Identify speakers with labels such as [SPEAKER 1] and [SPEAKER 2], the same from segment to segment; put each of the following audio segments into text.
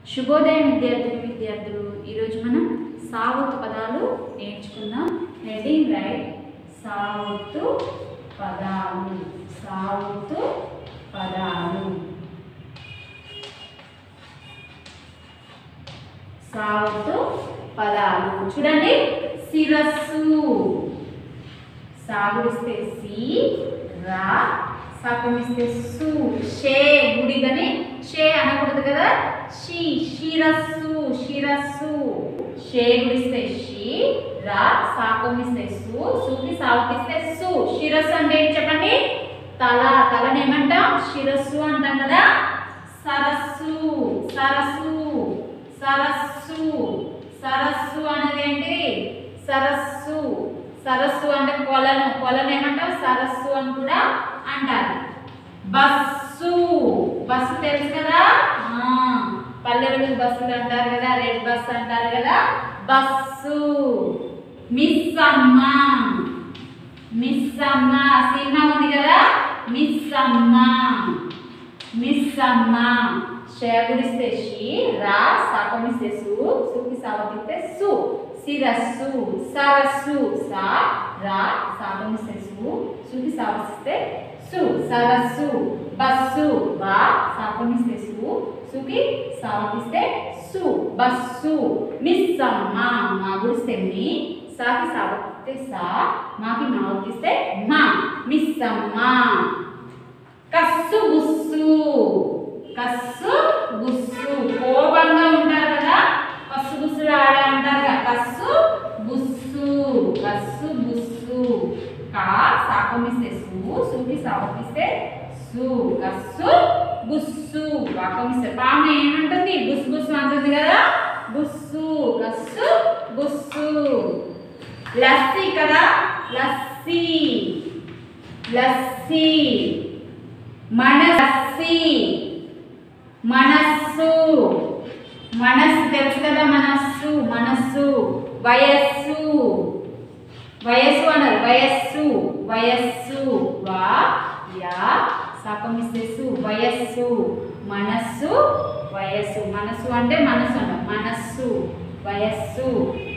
[SPEAKER 1] శుభోదయం విద్యార్థులు విద్యార్థులు ఈరోజు మనం సావత్తు పదాలు నేర్చుకుందాం హెడింగ్ రైట్ సావత్తు పదాలు సావత్తు పదాలు సావత్తు పదాలు చూడండి శిరస్సు సాగుడిస్తే సి రా సాకమిస్తే సు షే గుడిగని షే అనకూడదు కదా షి శిరస్సు శిరస్సు షే గుడిస్తే షి రా సాకమిస్తే సు సుకి సాగుతిస్తే సు శిరస్సు అంటే ఏంటి చెప్పండి తల తలని ఏమంటాం శిరస్సు అంటాం కదా సరస్సు సరస్సు సరస్సు సరస్సు అనేది ఏంటి సరస్సు సరస్సు అంటే కొలను కొలను ఏమంటారు సరస్సు అని కూడా అంటారు బస్సు బస్సు తెలుసు కదా ఆ, పల్లెలకు బస్సులు అంటారు కదా రెడ్ బస్ అంటారు కదా bus Missamma Missamma cinema ఉంది కదా మిస్ అమ్మ మిస్ అమ్మ షేగుడిస్తే షి రా సాపమిస్తే సు సుకి సావతిస్తే సు శిరస్సు సరస్సు సా రా సాపమిస్తే సు సుకి సావసిస్తే సు సరస్సు బస్సు బా సాపమిస్తే సు సుకి సావతిస్తే సు బస్సు మిస్ అమ్మ మా గుడిస్తే మీ సాకి సావతిస్తే సా మాకి మావతిస్తే మా మిస్ అమ్మ కస్సు గుస్సు కస్సు గుస్సు కోపంగా ఉంటారు కదా కస్సు గుస్సులు ఆడే అంటారు కదా కస్సు గుస్సు కస్సు గుస్సు కా సాకమిస్తే సు సుకి సాకమిస్తే సు కస్సు గుస్సు పాకమిస్తే పాము ఏమంటుంది బుస్ బుస్ అంటుంది కదా బుస్సు కస్సు గుస్సు లస్సీ కదా లస్సీ లస్సీ మనస్సి మనస్సు మనస్సు తెలుసు కదా మనస్సు మనస్సు వయస్సు వయస్సు అన్నారు వయస్సు వయస్సు వా యా సాకమిస్తేసు వయస్సు మనస్సు వయస్సు మనస్సు అంటే మనస్సు అన్న మనస్సు వయస్సు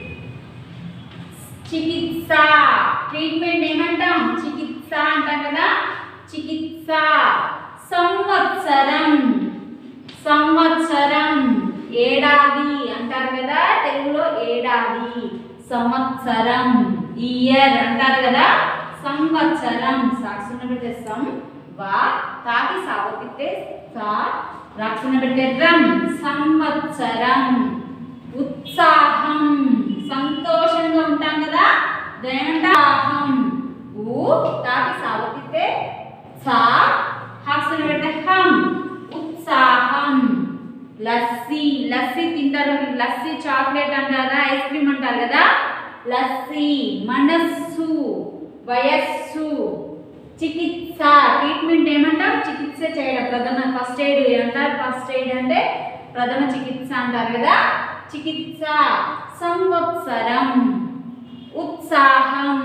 [SPEAKER 1] చికిత్స ట్రీట్మెంట్ ఏమంటాం చికిత్స అంటాం కదా చికిత్స సంవత్సరం సంవత్సరం ఏడాది అంటారు కదా తెలుగులో ఏడాది సంవత్సరం ఇయర్ అంటారు కదా సంవత్సరం సాక్షున పెట్టే సం వా తాకి సావతిస్తే సా రాక్షణ పెట్టే రం సంవత్సరం ఉత్సాహం సంతోషంగా ఉంటాం కదా దేంటాహం ఊ తాకి సావతిస్తే సా హాక్సన పెట్టే హం ఉత్సాహం లస్సీ లస్సీ తింటారు లస్సీ చాక్లెట్ అంటారా ఐస్ క్రీమ్ అంటారు కదా లస్సీ మనస్సు వయస్సు చికిత్స ట్రీట్మెంట్ ఏమంటారు చికిత్స చేయడం ప్రథమ ఫస్ట్ ఎయిడ్ ఏమంటారు ఫస్ట్ ఎయిడ్ అంటే ప్రథమ చికిత్స అంటారు కదా చికిత్స సంవత్సరం ఉత్సాహం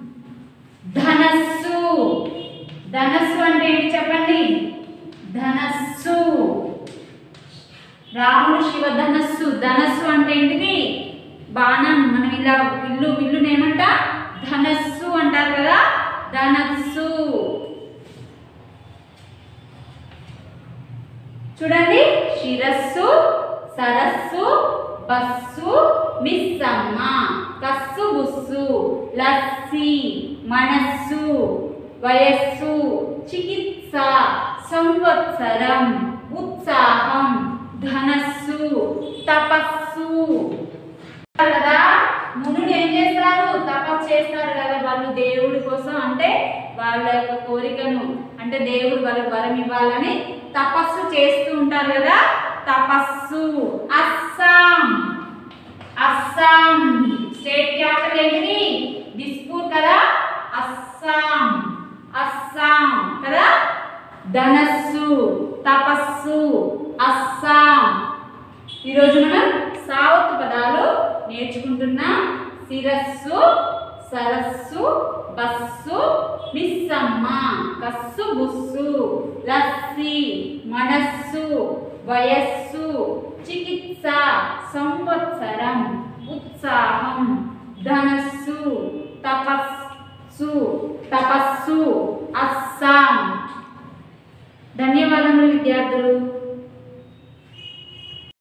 [SPEAKER 1] ధనస్సు ధనస్సు అంటే ఏంటి చెప్పండి ధనస్సు రాముడు శివ ధనస్సు ధనస్సు అంటే ఏంటిది బాణం మనం ఇలా విల్లు విల్లుని ఏమంట ధనస్సు అంటారు కదా ధనస్సు చూడండి శిరస్సు సరస్సు బస్సు మిస్సమ్మ కస్సు బుస్సు లస్సి మనస్సు వయస్సు చికిత్స సంవత్సరం ఉత్సాహం ధనస్సు తపస్సు కదా మునులు ఏం చేస్తారు తపస్సు చేస్తారు కదా వాళ్ళు దేవుడి కోసం అంటే వాళ్ళ యొక్క కోరికను అంటే దేవుడు వాళ్ళకి వరం ఇవ్వాలని తపస్సు చేస్తూ ఉంటారు కదా తపస్సు అస్సాం అస్సాం స్టేట్ క్యాపిటల్ ఏంటిది దిస్పూర్ కదా అస్సాం అస్సాం కదా ధనస్సు తపస్సు అస్సాం ఈరోజు మనం సావత్తు పదాలు నేర్చుకుంటున్నాం శిరస్సు సరస్సు బస్సు మిస్సమ్మ కస్సు బుస్సు లస్సి మనస్సు వయస్సు చికిత్స సంవత్సరం ఉత్సాహం ధనస్సు తపస్సు తపస్సు అస్సాం ధన్యవాదములు విద్యార్థులు